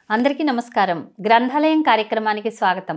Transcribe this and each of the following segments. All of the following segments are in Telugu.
అందరికీ నమస్కారం గ్రంథాలయం కార్యక్రమానికి స్వాగతం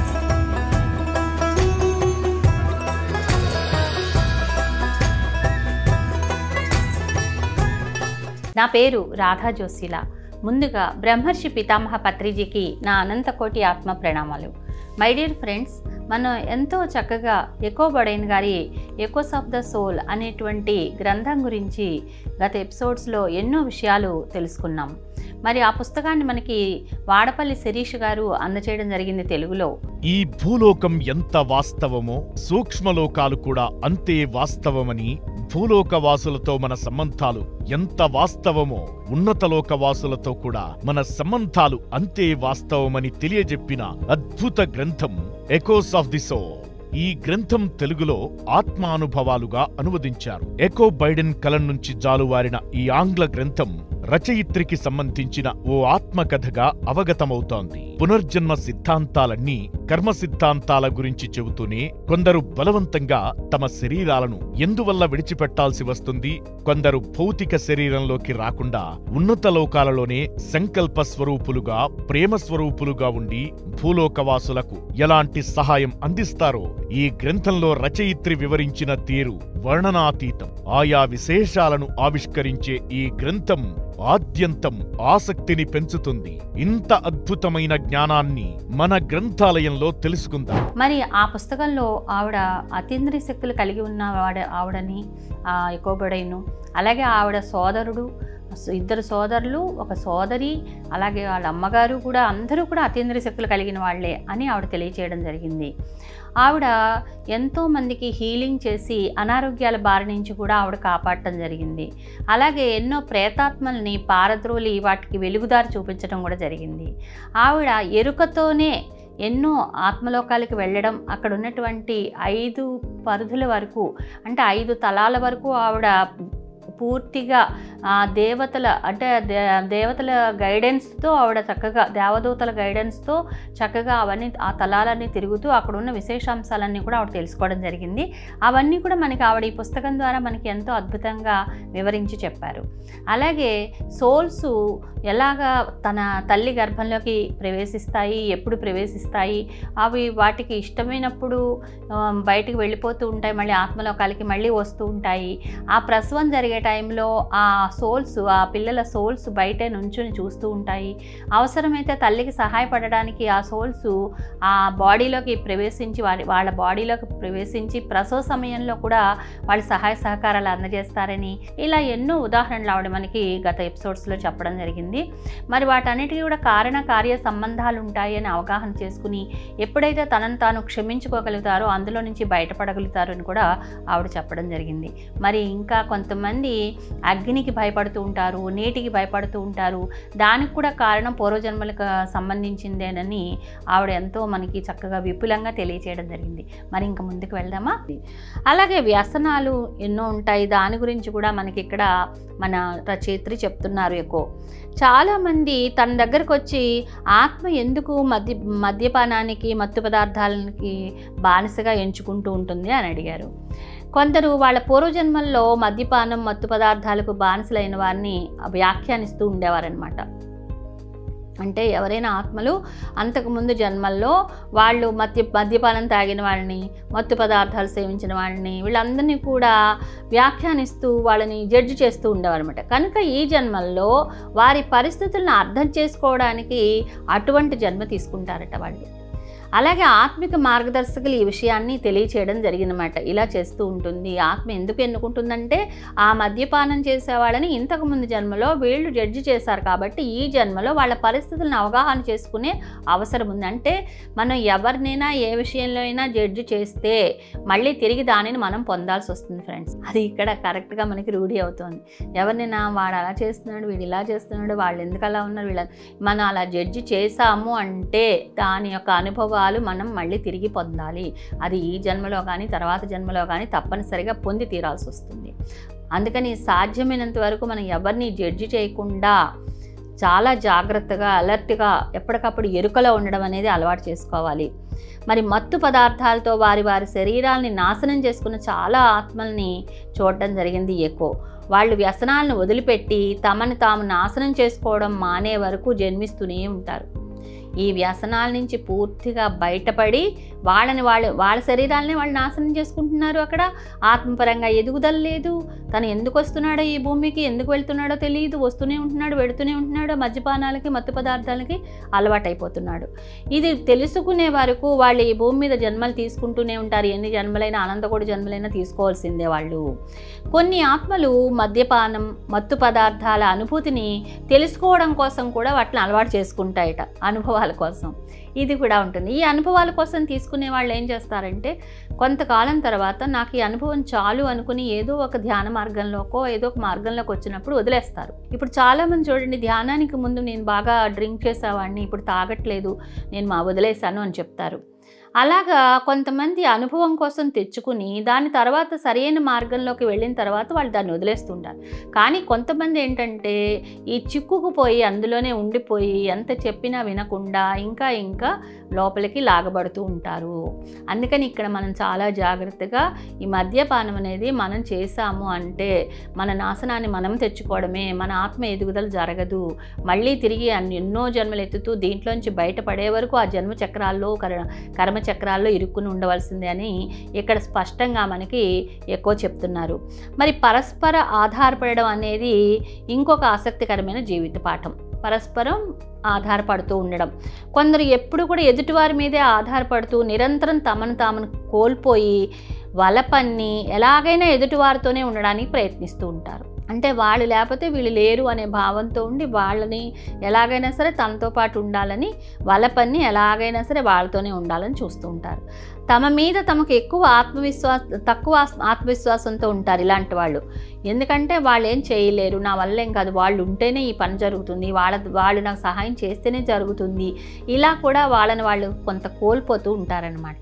నా పేరు రాధా జోసిలా ముందుగా బ్రహ్మర్షి పితామహ పత్రిజీకి నా అనంతకోటి ఆత్మ ప్రణామాలు మై డియర్ ఫ్రెండ్స్ మనం ఎంతో చక్కగా ఎకో బడైన్ గారి ఎకోస్ ఆఫ్ ద సోల్ అనేటువంటి గ్రంథం గురించి గత ఎపిసోడ్స్లో ఎన్నో విషయాలు తెలుసుకున్నాం మరి ఆ పుస్తకాన్ని మనకి వాడపల్లి శిరీష్ గారు అందచేయడం జరిగింది తెలుగులో ఈ భూలోకం ఎంత వాస్తవమో సూక్ష్మలోకాలు కూడా అంతే వాస్తవమని భూలోక వాసులతో మన సంబంధాలు ఎంత వాస్తవమో ఉన్నతలోక వాసులతో కూడా మన సంబంధాలు అంతే వాస్తవమని తెలియజెప్పిన అద్భుత గ్రంథం ఎకోస్ ఆఫ్ ది సో ఈ గ్రంథం తెలుగులో ఆత్మానుభవాలుగా అనువదించారు ఎకో బైడెన్ కలం నుంచి జాలువారిన ఈ ఆంగ్ల గ్రంథం రచయిత్రికి సంబంధించిన ఓ ఆత్మకథగా అవగతమవుతోంది పునర్జన్మ సిద్ధాంతాలన్నీ కర్మ సిద్ధాంతాల గురించి చెబుతూనే కొందరు బలవంతంగా తమ శరీరాలను ఎందువల్ల విడిచిపెట్టాల్సి వస్తుంది కొందరు భౌతిక శరీరంలోకి రాకుండా ఉన్నత లోకాలలోనే సంకల్ప స్వరూపులుగా ప్రేమ స్వరూపులుగా ఉండి భూలోకవాసులకు ఎలాంటి సహాయం అందిస్తారో ఈ గ్రంథంలో రచయిత్రి వివరించిన తీరు వర్ణనాతీతం ఆయా విశేషాలను ఆవిష్కరించే ఈ గ్రంథం ఆద్యంతం ఆసక్తిని పెంచుతుంది ఇంత అద్భుతమైన జ్ఞానాన్ని మన గ్రంథాలయంలో తెలుసుకుందాం మరి ఆ పుస్తకంలో ఆవిడ అతీంద్రియ శక్తులు కలిగి ఉన్న వాడ ఆవిడని ఆ ఎకోబడైను అలాగే ఆవిడ సోదరుడు ఇద్దరు సోదరులు ఒక సోదరి అలాగే వాళ్ళ అమ్మగారు కూడా అందరూ కూడా అతీంద్రియ శక్తులు కలిగిన వాళ్ళే అని ఆవిడ తెలియచేయడం జరిగింది ఆవిడ ఎంతో మందికి హీలింగ్ చేసి అనారోగ్యాల బారి నుంచి కూడా ఆవిడ కాపాడటం జరిగింది అలాగే ఎన్నో ప్రేతాత్మల్ని పారద్రోలి వాటికి వెలుగుదారి చూపించడం కూడా జరిగింది ఆవిడ ఎరుకతోనే ఎన్నో ఆత్మలోకాలకి వెళ్ళడం అక్కడ ఉన్నటువంటి ఐదు పరిధుల వరకు అంటే ఐదు తలాల వరకు ఆవిడ పూర్తిగా ఆ దేవతల అంటే దే దేవతల గైడెన్స్తో ఆవిడ చక్కగా దేవదూతల గైడెన్స్తో చక్కగా అవన్నీ ఆ తలాలన్నీ తిరుగుతూ అక్కడ ఉన్న విశేషాంశాలన్నీ కూడా ఆవిడ తెలుసుకోవడం జరిగింది అవన్నీ కూడా మనకి ఆవిడ ఈ పుస్తకం ద్వారా మనకి ఎంతో అద్భుతంగా వివరించి చెప్పారు అలాగే సోల్స్ ఎలాగా తన తల్లి గర్భంలోకి ప్రవేశిస్తాయి ఎప్పుడు ప్రవేశిస్తాయి అవి వాటికి ఇష్టమైనప్పుడు ఆ, బయటికి వెళ్ళిపోతూ ఉంటాయి మళ్ళీ ఆత్మలోకాలకి మళ్ళీ వస్తూ ఉంటాయి ఆ ప్రసవం జరిగే టైంలో ఆ సోల్స్ ఆ పిల్లల సోల్స్ బయటే నుంచుని చూస్తూ ఉంటాయి అవసరమైతే తల్లికి సహాయపడడానికి ఆ సోల్స్ ఆ బాడీలోకి ప్రవేశించి వారి వాళ్ళ బాడీలోకి ప్రవేశించి ప్రసవ సమయంలో కూడా వాళ్ళ సహాయ సహకారాలు అందజేస్తారని ఇలా ఎన్నో ఉదాహరణలు ఆవిడ మనకి గత ఎపిసోడ్స్లో చెప్పడం జరిగింది మరి వాటన్నిటికీ కూడా కారణ కార్య సంబంధాలు ఉంటాయి అని అవగాహన చేసుకుని ఎప్పుడైతే తనను తాను క్షమించుకోగలుగుతారో అందులో నుంచి బయటపడగలుగుతారు అని కూడా ఆవిడ చెప్పడం జరిగింది మరి ఇంకా కొంతమంది అగ్నికి భయపడుతూ ఉంటారు నీటికి భయపడుతూ ఉంటారు దానికి కూడా కారణం పూర్వజన్మలకు సంబంధించిందేనని ఆవిడ ఎంతో మనకి చక్కగా విపులంగా తెలియచేయడం జరిగింది మరి ఇంకా ముందుకు వెళ్దామా అలాగే వ్యసనాలు ఎన్నో ఉంటాయి దాని గురించి కూడా మనకి ఇక్కడ మన రచయిత్రి చెప్తున్నారు ఎక్కువ చాలామంది తన దగ్గరకు వచ్చి ఆత్మ ఎందుకు మద్య మద్యపానానికి మత్తు పదార్థాలకి బానిసగా ఎంచుకుంటూ ఉంటుంది అని అడిగారు కొందరు వాళ్ళ పూర్వజన్మల్లో మద్యపానం మత్తు పదార్థాలకు బానిసలైన వారిని వ్యాఖ్యానిస్తూ ఉండేవారనమాట అంటే ఎవరైనా ఆత్మలు అంతకుముందు జన్మల్లో వాళ్ళు మద్య మద్యపానం తాగిన వాళ్ళని మత్తు పదార్థాలు సేవించిన వాళ్ళని వీళ్ళందరినీ కూడా వ్యాఖ్యానిస్తూ వాళ్ళని జడ్జి చేస్తూ ఉండేవారనమాట కనుక ఈ జన్మల్లో వారి పరిస్థితులను అర్థం చేసుకోవడానికి అటువంటి జన్మ తీసుకుంటారట వాళ్ళు అలాగే ఆత్మిక మార్గదర్శకులు ఈ విషయాన్ని తెలియచేయడం జరిగిందన్నమాట ఇలా చేస్తూ ఉంటుంది ఆత్మ ఎందుకు ఎన్నుకుంటుందంటే ఆ మద్యపానం చేసేవాళ్ళని ఇంతకుముందు జన్మలో వీళ్ళు జడ్జి చేశారు కాబట్టి ఈ జన్మలో వాళ్ళ పరిస్థితులను అవగాహన చేసుకునే అవసరం ఉంది అంటే మనం ఎవరినైనా ఏ విషయంలో అయినా జడ్జి చేస్తే మళ్ళీ తిరిగి దానిని మనం పొందాల్సి వస్తుంది ఫ్రెండ్స్ అది ఇక్కడ కరెక్ట్గా మనకి రూఢి అవుతుంది ఎవరినైనా వాడు అలా చేస్తున్నాడు వీడు ఇలా చేస్తున్నాడు వాళ్ళు ఎందుకు అలా ఉన్నారు వీళ్ళ మనం అలా జడ్జి చేశాము అంటే దాని యొక్క అనుభవాలు మనం మళ్ళీ తిరిగి పొందాలి అది ఈ జన్మలో కానీ తర్వాత జన్మలో కానీ తప్పనిసరిగా పొంది తీరాల్సి వస్తుంది అందుకని సాధ్యమైనంత వరకు మనం ఎవరిని జడ్జి చేయకుండా చాలా జాగ్రత్తగా అలర్ట్గా ఎప్పటికప్పుడు ఎరుకలో ఉండడం అనేది అలవాటు చేసుకోవాలి మరి మత్తు పదార్థాలతో వారి వారి శరీరాల్ని నాశనం చేసుకున్న చాలా ఆత్మల్ని చూడటం జరిగింది ఎక్కువ వాళ్ళు వ్యసనాలను వదిలిపెట్టి తమను తాము నాశనం చేసుకోవడం మానే వరకు జన్మిస్తూనే ఉంటారు ఈ వ్యసనాల నుంచి పూర్తిగా బయటపడి వాళ్ళని వాళ్ళు వాళ్ళ శరీరాలని వాళ్ళు నాశనం చేసుకుంటున్నారు అక్కడ ఆత్మపరంగా ఎదుగుదల లేదు తను ఎందుకు వస్తున్నాడో ఈ భూమికి ఎందుకు వెళ్తున్నాడో తెలియదు వస్తూనే ఉంటున్నాడు వెడుతూనే ఉంటున్నాడు మద్యపానాలకి మత్తు పదార్థాలకి అలవాటైపోతున్నాడు ఇది తెలుసుకునే వరకు వాళ్ళు ఈ భూమి మీద జన్మలు తీసుకుంటూనే ఉంటారు ఎన్ని జన్మలైనా అనంతకోటి జన్మలైనా తీసుకోవాల్సిందే వాళ్ళు కొన్ని ఆత్మలు మద్యపానం మత్తు పదార్థాల అనుభూతిని తెలుసుకోవడం కోసం కూడా వాటిని అలవాటు చేసుకుంటాయట అనుభవాల కోసం ఇది కూడా ఉంటుంది ఈ అనుభవాల కోసం తీసుకునే వాళ్ళు ఏం చేస్తారంటే కొంతకాలం తర్వాత నాకు ఈ అనుభవం చాలు అనుకుని ఏదో ఒక ధ్యాన మార్గంలోకో ఏదో ఒక మార్గంలోకి వచ్చినప్పుడు వదిలేస్తారు ఇప్పుడు చాలామంది చూడండి ధ్యానానికి ముందు నేను బాగా డ్రింక్ చేసేవాడిని ఇప్పుడు తాగట్లేదు నేను మా వదిలేశాను అని చెప్తారు అలాగా కొంతమంది అనుభవం కోసం తెచ్చుకుని దాని తర్వాత సరైన మార్గంలోకి వెళ్ళిన తర్వాత వాళ్ళు దాన్ని వదిలేస్తుంటారు కానీ కొంతమంది ఏంటంటే ఈ చిక్కుకుపోయి అందులోనే ఉండిపోయి ఎంత చెప్పినా వినకుండా ఇంకా ఇంకా లోపలికి లాగబడుతూ ఉంటారు అందుకని ఇక్కడ మనం చాలా జాగ్రత్తగా ఈ మద్యపానం అనేది మనం చేసాము అంటే మన నాశనాన్ని మనం తెచ్చుకోవడమే మన ఆత్మ ఎదుగుదల జరగదు మళ్ళీ తిరిగి అన్ని ఎన్నో జన్మలు ఎత్తుతూ దీంట్లోంచి బయటపడే వరకు ఆ జన్మ చక్రాల్లో కర కర్మ చక్రాల్లో ఇరుక్కుని ఉండవలసిందే అని ఇక్కడ స్పష్టంగా మనకి ఎక్కువ చెప్తున్నారు మరి పరస్పర ఆధారపడడం అనేది ఇంకొక ఆసక్తికరమైన జీవిత పాఠం పరస్పరం ఆధారపడుతూ ఉండడం కొందరు ఎప్పుడు కూడా ఎదుటివారి మీదే ఆధారపడుతూ నిరంతరం తమను తామును కోల్పోయి వలపన్ని ఎలాగైనా ఎదుటివారితోనే ఉండడానికి ప్రయత్నిస్తూ ఉంటారు అంటే వాళ్ళు లేకపోతే వీళ్ళు లేరు అనే భావంతో ఉండి వాళ్ళని ఎలాగైనా సరే తనతో పాటు ఉండాలని వలపన్ని ఎలాగైనా సరే వాళ్ళతోనే ఉండాలని చూస్తూ ఉంటారు తమ మీద తమకు ఎక్కువ ఆత్మవిశ్వాస తక్కువ ఆస్- ఆత్మవిశ్వాసంతో ఉంటారు ఇలాంటి వాళ్ళు ఎందుకంటే వాళ్ళు ఏం చేయలేరు నా వల్ల ఏం కాదు వాళ్ళు ఉంటేనే ఈ పని జరుగుతుంది వాళ్ళ వాళ్ళు నాకు సహాయం చేస్తేనే జరుగుతుంది ఇలా కూడా వాళ్ళని వాళ్ళు కొంత కోల్పోతూ ఉంటారనమాట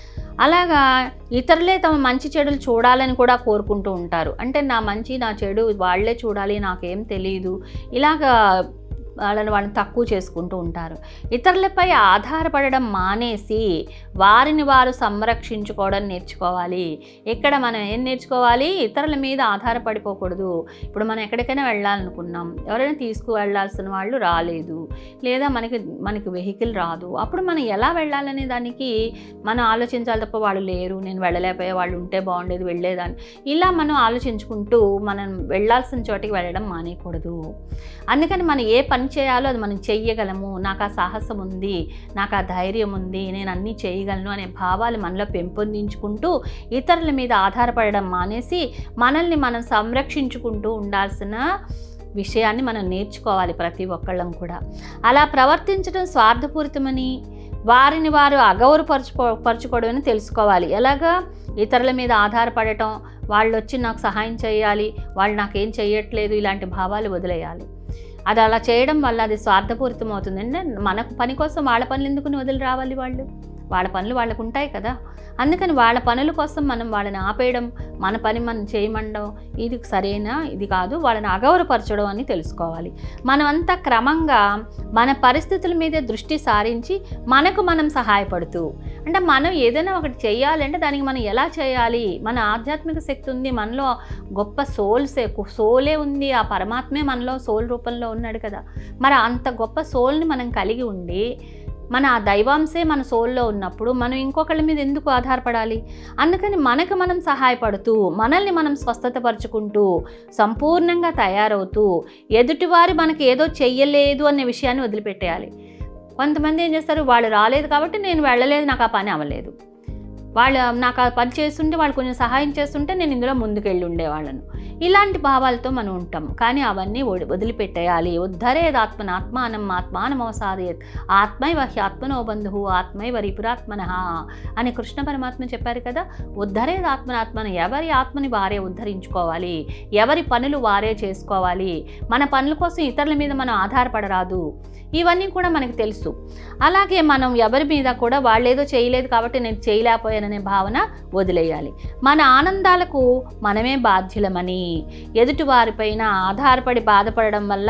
అలాగా ఇతరులే తమ మంచి చెడులు చూడాలని కూడా కోరుకుంటూ ఉంటారు అంటే నా మంచి నా చెడు వాళ్ళే చూడాలి నాకేం తెలియదు ఇలాగా వాళ్ళని వాళ్ళని తక్కువ చేసుకుంటూ ఉంటారు ఇతరులపై ఆధారపడడం మానేసి వారిని వారు సంరక్షించుకోవడం నేర్చుకోవాలి ఇక్కడ మనం ఏం నేర్చుకోవాలి ఇతరుల మీద ఆధారపడిపోకూడదు ఇప్పుడు మనం ఎక్కడికైనా వెళ్ళాలనుకున్నాం ఎవరైనా తీసుకువెళ్ళాల్సిన వాళ్ళు రాలేదు లేదా మనకి మనకి వెహికల్ రాదు అప్పుడు మనం ఎలా వెళ్ళాలనే దానికి మనం ఆలోచించాలి తప్ప వాళ్ళు లేరు నేను వెళ్ళలేకపోయే వాళ్ళు ఉంటే బాగుండేది వెళ్ళేదాన్ని ఇలా మనం ఆలోచించుకుంటూ మనం వెళ్ళాల్సిన చోటికి వెళ్ళడం మానేయకూడదు అందుకని మనం ఏ పని చేయాలో అది మనం చెయ్యగలము నాకు ఆ సాహసం ఉంది నాకు ఆ ధైర్యం ఉంది నేను అన్నీ చేయగలను అనే భావాలు మనలో పెంపొందించుకుంటూ ఇతరుల మీద ఆధారపడడం మానేసి మనల్ని మనం సంరక్షించుకుంటూ ఉండాల్సిన విషయాన్ని మనం నేర్చుకోవాలి ప్రతి ఒక్కళ్ళం కూడా అలా ప్రవర్తించడం స్వార్థపూరితమని వారిని వారు అగౌరవపరచుకో పరుచుకోవడం అని తెలుసుకోవాలి ఎలాగా ఇతరుల మీద ఆధారపడటం వాళ్ళు వచ్చి నాకు సహాయం చేయాలి వాళ్ళు నాకేం చేయట్లేదు ఇలాంటి భావాలు వదిలేయాలి అది అలా చేయడం వల్ల అది స్వార్థపూరితం అవుతుంది అంటే మనకు పని కోసం వాళ్ళ పనులు ఎందుకుని వదిలి రావాలి వాళ్ళు వాళ్ళ పనులు వాళ్ళకు ఉంటాయి కదా అందుకని వాళ్ళ పనుల కోసం మనం వాళ్ళని ఆపేయడం మన పని మనం చేయమండం ఇది సరైన ఇది కాదు వాళ్ళని అగౌరవపరచడం అని తెలుసుకోవాలి మనమంతా క్రమంగా మన పరిస్థితుల మీదే దృష్టి సారించి మనకు మనం సహాయపడుతూ అంటే మనం ఏదైనా ఒకటి చేయాలంటే దానికి మనం ఎలా చేయాలి మన ఆధ్యాత్మిక శక్తి ఉంది మనలో గొప్ప సోల్సే సోలే ఉంది ఆ పరమాత్మే మనలో సోల్ రూపంలో ఉన్నాడు కదా మరి అంత గొప్ప సోల్ని మనం కలిగి ఉండి మన ఆ దైవాంశే మన సోల్లో ఉన్నప్పుడు మనం ఇంకొకళ్ళ మీద ఎందుకు ఆధారపడాలి అందుకని మనకు మనం సహాయపడుతూ మనల్ని మనం స్వస్థతపరుచుకుంటూ సంపూర్ణంగా తయారవుతూ ఎదుటివారు మనకి ఏదో చెయ్యలేదు అనే విషయాన్ని వదిలిపెట్టేయాలి కొంతమంది ఏం చేస్తారు వాళ్ళు రాలేదు కాబట్టి నేను వెళ్ళలేదు నాకు ఆ పని అవ్వలేదు వాళ్ళు నాకు ఆ పని చేస్తుంటే వాళ్ళు కొంచెం సహాయం చేస్తుంటే నేను ఇందులో ముందుకెళ్ళి ఉండేవాళ్ళను ఇలాంటి భావాలతో మనం ఉంటాం కానీ అవన్నీ వడి- వదిలిపెట్టేయాలి ఉద్ధరేదాత్మన ఆత్మానం ఆత్మానమవసాదయత్ ఆత్మైవ హ్యాత్మనో బంధువు ఆత్మైవ రిపురాత్మన అని కృష్ణ పరమాత్మ చెప్పారు కదా ఉద్ధరేదాత్మనాత్మను ఎవరి ఆత్మని వారే ఉద్ధరించుకోవాలి ఎవరి పనులు వారే చేసుకోవాలి మన పనుల కోసం ఇతరుల మీద మనం ఆధారపడరాదు ఇవన్నీ కూడా మనకు తెలుసు అలాగే మనం ఎవరి మీద కూడా వాళ్ళు ఏదో చేయలేదు కాబట్టి నేను చేయలేకపోయాననే భావన వదిలేయాలి మన ఆనందాలకు మనమే బాధ్యులమని ఎదుటివారిపైన ఆధారపడి బాధపడడం వల్ల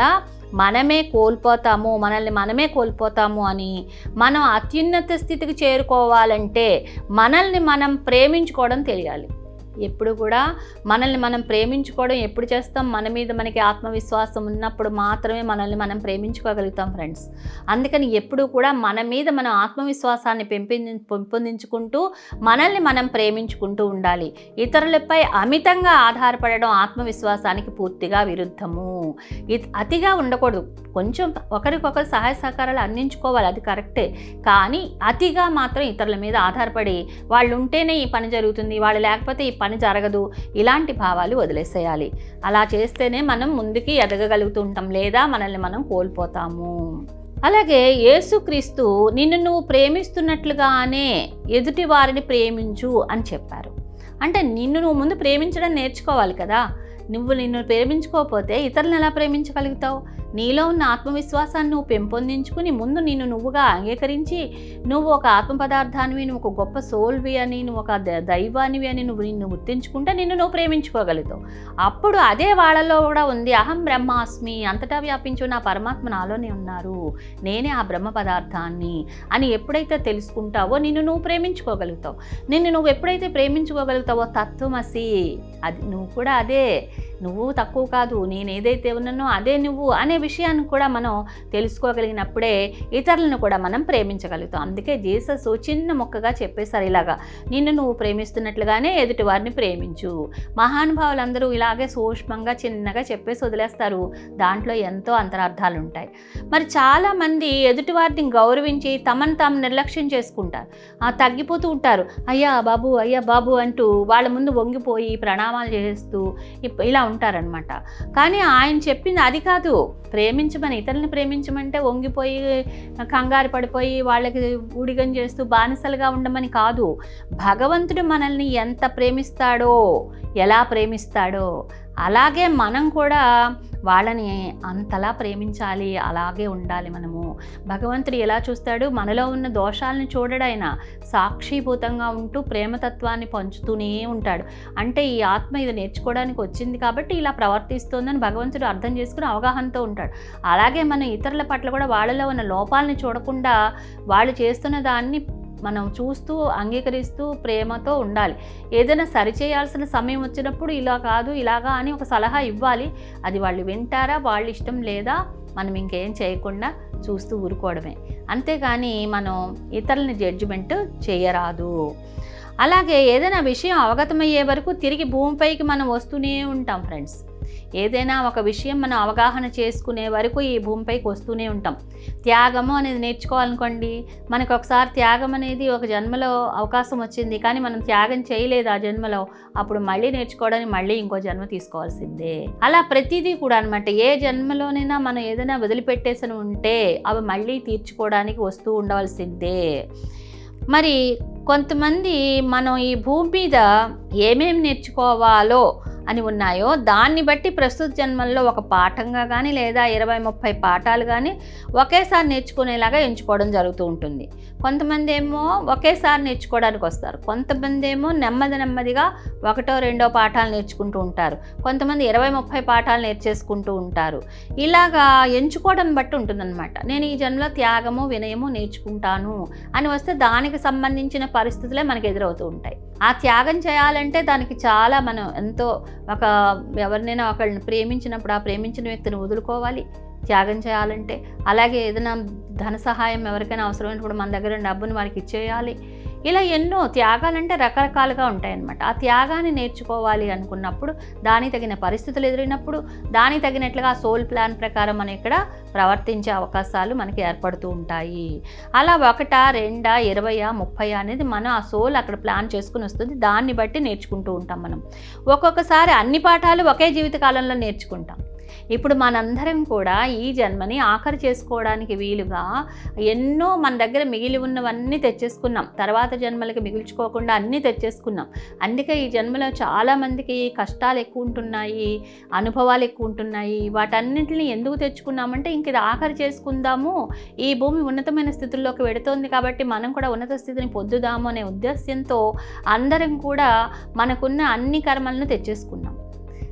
మనమే కోల్పోతాము మనల్ని మనమే కోల్పోతాము అని మనం అత్యున్నత స్థితికి చేరుకోవాలంటే మనల్ని మనం ప్రేమించుకోవడం తెలియాలి ఎప్పుడు కూడా మనల్ని మనం ప్రేమించుకోవడం ఎప్పుడు చేస్తాం మన మీద మనకి ఆత్మవిశ్వాసం ఉన్నప్పుడు మాత్రమే మనల్ని మనం ప్రేమించుకోగలుగుతాం ఫ్రెండ్స్ అందుకని ఎప్పుడు కూడా మన మీద మనం ఆత్మవిశ్వాసాన్ని పెంపొంది పెంపొందించుకుంటూ మనల్ని మనం ప్రేమించుకుంటూ ఉండాలి ఇతరులపై అమితంగా ఆధారపడడం ఆత్మవిశ్వాసానికి పూర్తిగా విరుద్ధము ఇది అతిగా ఉండకూడదు కొంచెం ఒకరికొకరు సహాయ సహకారాలు అందించుకోవాలి అది కరెక్టే కానీ అతిగా మాత్రం ఇతరుల మీద ఆధారపడి వాళ్ళు ఉంటేనే ఈ పని జరుగుతుంది వాళ్ళు లేకపోతే ఈ పని జరగదు ఇలాంటి భావాలు వదిలేసేయాలి అలా చేస్తేనే మనం ముందుకి ఎదగగలుగుతూ ఉంటాం లేదా మనల్ని మనం కోల్పోతాము అలాగే యేసుక్రీస్తు నిన్ను నువ్వు ప్రేమిస్తున్నట్లుగానే ఎదుటి వారిని ప్రేమించు అని చెప్పారు అంటే నిన్ను నువ్వు ముందు ప్రేమించడం నేర్చుకోవాలి కదా నువ్వు నిన్ను ప్రేమించుకోకపోతే ఇతరులను ఎలా ప్రేమించగలుగుతావు నీలో ఉన్న ఆత్మవిశ్వాసాన్ని నువ్వు పెంపొందించుకుని ముందు నిన్ను నువ్వుగా అంగీకరించి నువ్వు ఒక ఆత్మ పదార్థానివి నువ్వు ఒక గొప్ప సోల్వి అని నువ్వు ఒక ద- దైవానివి అని నువ్వు నిన్ను గుర్తించుకుంటే నిన్ను నువ్వు ప్రేమించుకోగలుగుతావు అప్పుడు అదే వాళ్ళలో కూడా ఉంది అహం బ్రహ్మాస్మి అంతటా వ్యాపించు నా పరమాత్మ నాలోనే ఉన్నారు నేనే ఆ బ్రహ్మ పదార్థాన్ని అని ఎప్పుడైతే తెలుసుకుంటావో నిన్ను నువ్వు ప్రేమించుకోగలుగుతావు నిన్ను నువ్వు ఎప్పుడైతే ప్రేమించుకోగలుగుతావో తత్వమసి అది నువ్వు కూడా అదే నువ్వు తక్కువ కాదు నేను ఏదైతే ఉన్నానో అదే నువ్వు అనే విషయాన్ని కూడా మనం తెలుసుకోగలిగినప్పుడే ఇతరులను కూడా మనం ప్రేమించగలుగుతాం అందుకే జీసస్ చిన్న మొక్కగా చెప్పేశారు ఇలాగా నిన్ను నువ్వు ప్రేమిస్తున్నట్లుగానే ఎదుటి వారిని ప్రేమించు మహానుభావులందరూ ఇలాగే సూక్ష్మంగా చిన్నగా చెప్పేసి వదిలేస్తారు దాంట్లో ఎంతో అంతరార్థాలు ఉంటాయి మరి చాలామంది ఎదుటి వారిని గౌరవించి తమను తాము నిర్లక్ష్యం చేసుకుంటారు ఆ తగ్గిపోతూ ఉంటారు అయ్యా బాబు అయ్యా బాబు అంటూ వాళ్ళ ముందు వంగిపోయి ప్రణామాలు చేస్తూ ఇప్- ఇలా ఉంటారనమాట కానీ ఆయన చెప్పింది అది కాదు ప్రేమించమని ఇతరులను ప్రేమించమంటే వంగిపోయి కంగారు పడిపోయి వాళ్ళకి ఊడిగం చేస్తూ బానిసలుగా ఉండమని కాదు భగవంతుడు మనల్ని ఎంత ప్రేమిస్తాడో ఎలా ప్రేమిస్తాడో అలాగే మనం కూడా వాళ్ళని అంతలా ప్రేమించాలి అలాగే ఉండాలి మనము భగవంతుడు ఎలా చూస్తాడు మనలో ఉన్న దోషాలను చూడడాయన సాక్షిభూతంగా ఉంటూ ప్రేమతత్వాన్ని పంచుతూనే ఉంటాడు అంటే ఈ ఆత్మ ఇది నేర్చుకోవడానికి వచ్చింది కాబట్టి ఇలా ప్రవర్తిస్తోందని భగవంతుడు అర్థం చేసుకుని అవగాహనతో ఉంటాడు అలాగే మనం ఇతరుల పట్ల కూడా వాళ్ళలో ఉన్న లోపాలని చూడకుండా వాళ్ళు చేస్తున్న దాన్ని మనం చూస్తూ అంగీకరిస్తూ ప్రేమతో ఉండాలి ఏదైనా సరిచేయాల్సిన సమయం వచ్చినప్పుడు ఇలా కాదు ఇలాగా అని ఒక సలహా ఇవ్వాలి అది వాళ్ళు వింటారా వాళ్ళ ఇష్టం లేదా మనం ఇంకేం చేయకుండా చూస్తూ ఊరుకోవడమే అంతేగాని మనం ఇతరులని జడ్జిమెంట్ చేయరాదు అలాగే ఏదైనా విషయం అవగతమయ్యే వరకు తిరిగి భూమిపైకి మనం వస్తూనే ఉంటాం ఫ్రెండ్స్ ఏదైనా ఒక విషయం మనం అవగాహన చేసుకునే వరకు ఈ భూమిపైకి వస్తూనే ఉంటాం త్యాగము అనేది నేర్చుకోవాలనుకోండి మనకు ఒకసారి త్యాగం అనేది ఒక జన్మలో అవకాశం వచ్చింది కానీ మనం త్యాగం చేయలేదు ఆ జన్మలో అప్పుడు మళ్ళీ నేర్చుకోవడానికి మళ్ళీ ఇంకో జన్మ తీసుకోవాల్సిందే అలా ప్రతిదీ కూడా అనమాట ఏ జన్మలోనైనా మనం ఏదైనా వదిలిపెట్టేసి ఉంటే అవి మళ్ళీ తీర్చుకోవడానికి వస్తూ ఉండవలసిందే మరి కొంతమంది మనం ఈ భూమి మీద ఏమేం నేర్చుకోవాలో అని ఉన్నాయో దాన్ని బట్టి ప్రస్తుత జన్మల్లో ఒక పాఠంగా కానీ లేదా ఇరవై ముప్పై పాఠాలు కానీ ఒకేసారి నేర్చుకునేలాగా ఎంచుకోవడం జరుగుతూ ఉంటుంది కొంతమంది ఏమో ఒకేసారి నేర్చుకోవడానికి వస్తారు కొంతమంది ఏమో నెమ్మది నెమ్మదిగా ఒకటో రెండో పాఠాలు నేర్చుకుంటూ ఉంటారు కొంతమంది ఇరవై ముప్పై పాఠాలు నేర్చేసుకుంటూ ఉంటారు ఇలాగా ఎంచుకోవడం బట్టి ఉంటుందన్నమాట నేను ఈ జన్మలో త్యాగము వినయము నేర్చుకుంటాను అని వస్తే దానికి సంబంధించిన పరిస్థితులే మనకు ఎదురవుతూ ఉంటాయి ఆ త్యాగం చేయాలంటే దానికి చాలా మనం ఎంతో ఒక ఎవరినైనా ఒకళ్ళని ప్రేమించినప్పుడు ఆ ప్రేమించిన వ్యక్తిని వదులుకోవాలి త్యాగం చేయాలంటే అలాగే ఏదైనా ధన సహాయం ఎవరికైనా అవసరమైనప్పుడు మన దగ్గర ఉన్న డబ్బుని వారికి ఇచ్చేయాలి ఇలా ఎన్నో త్యాగాలంటే రకరకాలుగా ఉంటాయన్నమాట ఆ త్యాగాన్ని నేర్చుకోవాలి అనుకున్నప్పుడు దానికి తగిన పరిస్థితులు ఎదురైనప్పుడు దానికి తగినట్లుగా సోల్ ప్లాన్ ప్రకారం మనం ఇక్కడ ప్రవర్తించే అవకాశాలు మనకి ఏర్పడుతూ ఉంటాయి అలా ఒకటా రెండా ఇరవయా ముప్పై అనేది మనం ఆ సోల్ అక్కడ ప్లాన్ చేసుకుని వస్తుంది దాన్ని బట్టి నేర్చుకుంటూ ఉంటాం మనం ఒక్కొక్కసారి అన్ని పాఠాలు ఒకే జీవితకాలంలో నేర్చుకుంటాం ఇప్పుడు మనందరం కూడా ఈ జన్మని ఆఖరి చేసుకోవడానికి వీలుగా ఎన్నో మన దగ్గర మిగిలి ఉన్నవన్నీ తెచ్చేసుకున్నాం తర్వాత జన్మలకి మిగిల్చుకోకుండా అన్నీ తెచ్చేసుకున్నాం అందుకే ఈ జన్మలో చాలామందికి కష్టాలు ఎక్కువ ఉంటున్నాయి అనుభవాలు ఎక్కువ ఉంటున్నాయి వాటన్నింటిని ఎందుకు తెచ్చుకున్నామంటే ఇంక ఇది ఆఖరి చేసుకుందాము ఈ భూమి ఉన్నతమైన స్థితుల్లోకి వెడుతోంది కాబట్టి మనం కూడా ఉన్నత స్థితిని పొందుదాము అనే ఉద్దేశ్యంతో అందరం కూడా మనకున్న అన్ని కర్మలను తెచ్చేసుకున్నాం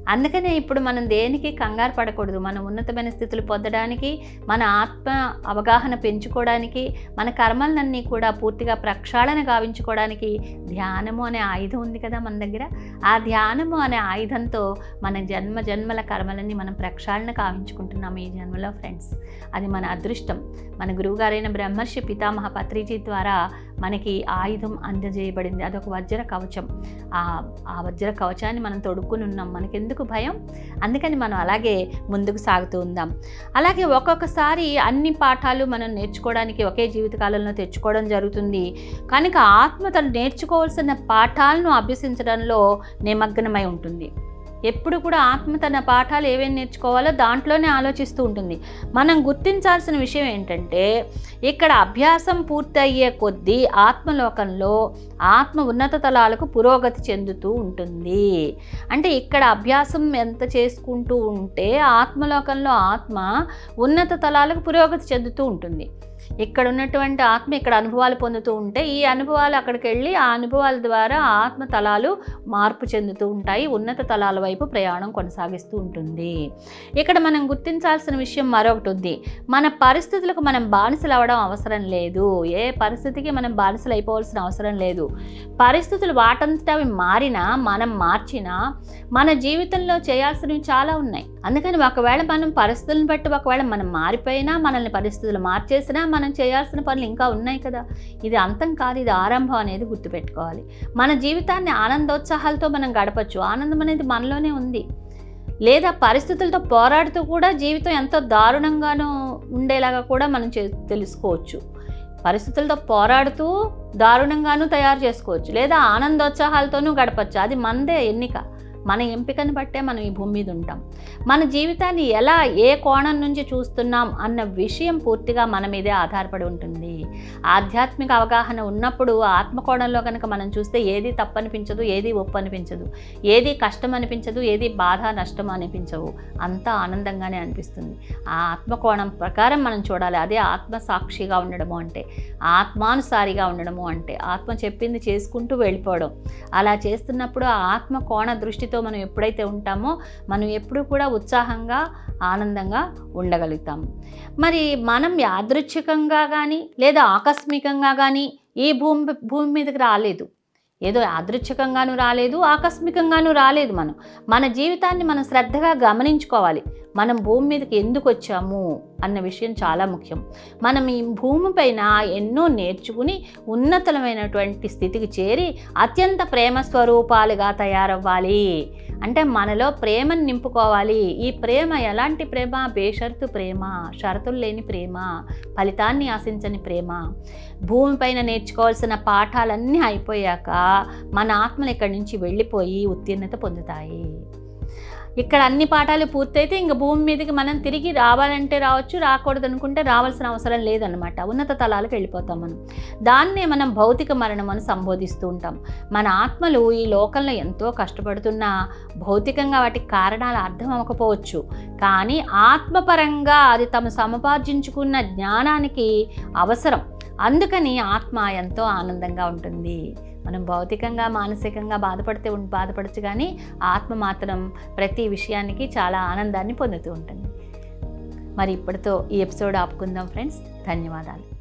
అందుకనే ఇప్పుడు మనం దేనికి కంగారు పడకూడదు మన ఉన్నతమైన స్థితులు పొందడానికి మన ఆత్మ అవగాహన పెంచుకోవడానికి మన కర్మలన్నీ కూడా పూర్తిగా ప్రక్షాళన గావించుకోవడానికి ధ్యానము అనే ఆయుధం ఉంది కదా మన దగ్గర ఆ ధ్యానము అనే ఆయుధంతో మన జన్మ జన్మల కర్మలన్నీ మనం ప్రక్షాళన కావించుకుంటున్నాం ఈ జన్మలో ఫ్రెండ్స్ అది మన అదృష్టం మన గురువుగారైన బ్రహ్మర్షి పితామహ పత్రిజీ ద్వారా మనకి ఆయుధం అందజేయబడింది అదొక వజ్ర కవచం ఆ ఆ వజ్ర కవచాన్ని మనం తొడుక్కుని ఉన్నాం మనకెందుకు భయం అందుకని మనం అలాగే ముందుకు సాగుతూ ఉందాం అలాగే ఒక్కొక్కసారి అన్ని పాఠాలు మనం నేర్చుకోవడానికి ఒకే జీవితకాలంలో తెచ్చుకోవడం జరుగుతుంది కనుక ఆత్మ తను నేర్చుకోవాల్సిన పాఠాలను అభ్యసించడంలో నిమగ్నమై ఉంటుంది ఎప్పుడు కూడా ఆత్మ తన పాఠాలు ఏమేమి నేర్చుకోవాలో దాంట్లోనే ఆలోచిస్తూ ఉంటుంది మనం గుర్తించాల్సిన విషయం ఏంటంటే ఇక్కడ అభ్యాసం పూర్తయ్యే కొద్దీ ఆత్మలోకంలో ఆత్మ ఉన్నత తలాలకు పురోగతి చెందుతూ ఉంటుంది అంటే ఇక్కడ అభ్యాసం ఎంత చేసుకుంటూ ఉంటే ఆత్మలోకంలో ఆత్మ ఉన్నత తలాలకు పురోగతి చెందుతూ ఉంటుంది ఇక్కడ ఉన్నటువంటి ఆత్మ ఇక్కడ అనుభవాలు పొందుతూ ఉంటే ఈ అనుభవాలు అక్కడికి వెళ్ళి ఆ అనుభవాల ద్వారా ఆత్మ తలాలు మార్పు చెందుతూ ఉంటాయి ఉన్నత తలాల వైపు ప్రయాణం కొనసాగిస్తూ ఉంటుంది ఇక్కడ మనం గుర్తించాల్సిన విషయం మరొకటి ఉంది మన పరిస్థితులకు మనం బానిసలు అవ్వడం అవసరం లేదు ఏ పరిస్థితికి మనం బానిసలు అయిపోవాల్సిన అవసరం లేదు పరిస్థితులు వాటంతట అవి మారినా మనం మార్చినా మన జీవితంలో చేయాల్సినవి చాలా ఉన్నాయి అందుకని ఒకవేళ మనం పరిస్థితులను బట్టి ఒకవేళ మనం మారిపోయినా మనల్ని పరిస్థితులు మార్చేసినా మనం చేయాల్సిన పనులు ఇంకా ఉన్నాయి కదా ఇది అంతం కాదు ఇది ఆరంభం అనేది గుర్తుపెట్టుకోవాలి మన జీవితాన్ని ఆనందోత్సాహాలతో మనం గడపచ్చు ఆనందం అనేది మనలోనే ఉంది లేదా పరిస్థితులతో పోరాడుతూ కూడా జీవితం ఎంతో దారుణంగానూ ఉండేలాగా కూడా మనం చే తెలుసుకోవచ్చు పరిస్థితులతో పోరాడుతూ దారుణంగానూ తయారు చేసుకోవచ్చు లేదా ఆనందోత్సాహాలతోనూ గడపచ్చు అది మనదే ఎన్నిక మన ఎంపికను బట్టే మనం ఈ భూమి మీద ఉంటాం మన జీవితాన్ని ఎలా ఏ కోణం నుంచి చూస్తున్నాం అన్న విషయం పూర్తిగా మన మీదే ఆధారపడి ఉంటుంది ఆధ్యాత్మిక అవగాహన ఉన్నప్పుడు ఆత్మకోణంలో కనుక మనం చూస్తే ఏది తప్పనిపించదు ఏది ఒప్పు అనిపించదు ఏది కష్టం అనిపించదు ఏది బాధ నష్టం అనిపించవు అంతా ఆనందంగానే అనిపిస్తుంది ఆ ఆత్మకోణం ప్రకారం మనం చూడాలి అదే ఆత్మ సాక్షిగా ఉండడము అంటే ఆత్మానుసారిగా ఉండడము అంటే ఆత్మ చెప్పింది చేసుకుంటూ వెళ్ళిపోవడం అలా చేస్తున్నప్పుడు ఆ ఆత్మ కోణ దృష్టితో మనం ఎప్పుడైతే ఉంటామో మనం ఎప్పుడు కూడా ఉత్సాహంగా ఆనందంగా ఉండగలుగుతాం మరి మనం యాదృచ్ఛికంగా కానీ లేదా ఆకస్మికంగా కానీ ఈ భూమి భూమి మీదకి రాలేదు ఏదో యాదృచ్ఛికంగాను రాలేదు ఆకస్మికంగాను రాలేదు మనం మన జీవితాన్ని మనం శ్రద్ధగా గమనించుకోవాలి మనం భూమి మీదకి ఎందుకు వచ్చాము అన్న విషయం చాలా ముఖ్యం మనం ఈ భూమి పైన ఎన్నో నేర్చుకుని ఉన్నతమైనటువంటి స్థితికి చేరి అత్యంత ప్రేమ స్వరూపాలుగా తయారవ్వాలి అంటే మనలో ప్రేమను నింపుకోవాలి ఈ ప్రేమ ఎలాంటి ప్రేమ బేషరతు ప్రేమ షరతులు లేని ప్రేమ ఫలితాన్ని ఆశించని ప్రేమ భూమిపైన నేర్చుకోవాల్సిన పాఠాలన్నీ అయిపోయాక మన ఆత్మలు ఇక్కడి నుంచి వెళ్ళిపోయి ఉత్తీర్ణత పొందుతాయి ఇక్కడ అన్ని పాఠాలు పూర్తయితే ఇంక భూమి మీదకి మనం తిరిగి రావాలంటే రావచ్చు రాకూడదు అనుకుంటే రావాల్సిన అవసరం లేదనమాట ఉన్నత తలాలకు వెళ్ళిపోతాం మనం దాన్నే మనం భౌతిక మరణం అని సంబోధిస్తూ ఉంటాం మన ఆత్మలు ఈ లోకంలో ఎంతో కష్టపడుతున్నా భౌతికంగా వాటికి కారణాలు అర్థం అవ్వకపోవచ్చు కానీ ఆత్మపరంగా అది తమ సముపార్జించుకున్న జ్ఞానానికి అవసరం అందుకని ఆత్మ ఎంతో ఆనందంగా ఉంటుంది మనం భౌతికంగా మానసికంగా బాధపడితే ఉం- బాధపడచ్చు కానీ ఆత్మ మాత్రం ప్రతి విషయానికి చాలా ఆనందాన్ని పొందుతూ ఉంటుంది మరి ఇప్పటితో ఈ ఎపిసోడ్ ఆపుకుందాం ఫ్రెండ్స్ ధన్యవాదాలు